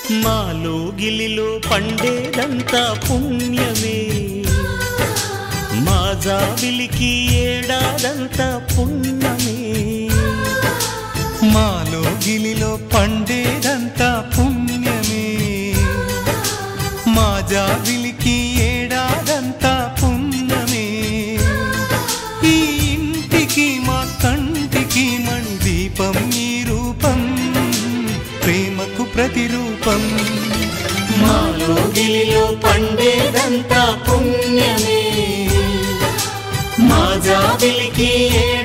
మాలో గిలిలో పండేదంతా పుణ్యమే మా జాబిలికి ఏడాదంతా పుణ్యమే మాలో గిలిలో పండేదంతా పుణ్యమే మా జాబిలికి ఏడాదంతా పుణ్యమే ఈ ఇంటికి మా కంటికి మణి దీపం ఈ రూపం ప్రేమకు ప్రతిరూపం మాలో గిలిలో పండేదంతా పుణ్యమే మా జాబిలికి ఏడాదంతా